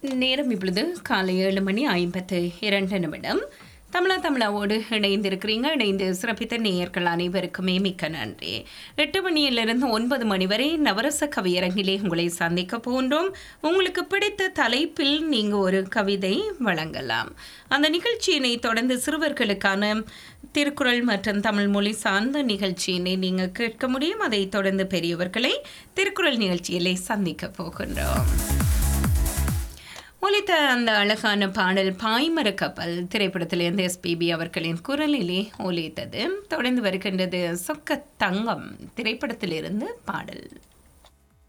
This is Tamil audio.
நேரம் இப்பொழுது காலை ஏழு மணி ஐம்பத்து இரண்டு நிமிடம் தமிழா தமிழாவோடு இணைந்திருக்கிறீங்க இணைந்து சிறப்பித்த நேயர்கள் அனைவருக்குமே மிக்க நன்றி எட்டு மணியிலிருந்து ஒன்பது மணி வரை நவரச கவியரங்கிலே உங்களை சந்திக்க போன்றோம் உங்களுக்கு பிடித்த தலைப்பில் நீங்கள் ஒரு கவிதை வழங்கலாம் அந்த நிகழ்ச்சியினை தொடர்ந்து சிறுவர்களுக்கான திருக்குறள் மற்றும் தமிழ் மொழி சார்ந்த நிகழ்ச்சியினை நீங்கள் கேட்க முடியும் அதைத் தொடர்ந்து பெரியவர்களை திருக்குறள் நிகழ்ச்சியிலே சந்திக்க போகின்றோம் ஒலித்த அந்த அழகான பாடல் பாய்மர கப்பல் திரைப்படத்திலிருந்து எஸ்பிபி அவர்களின் குரலிலே ஒலித்தது தொடர்ந்து வருகின்றது சொக்க தங்கம் திரைப்படத்திலிருந்து பாடல்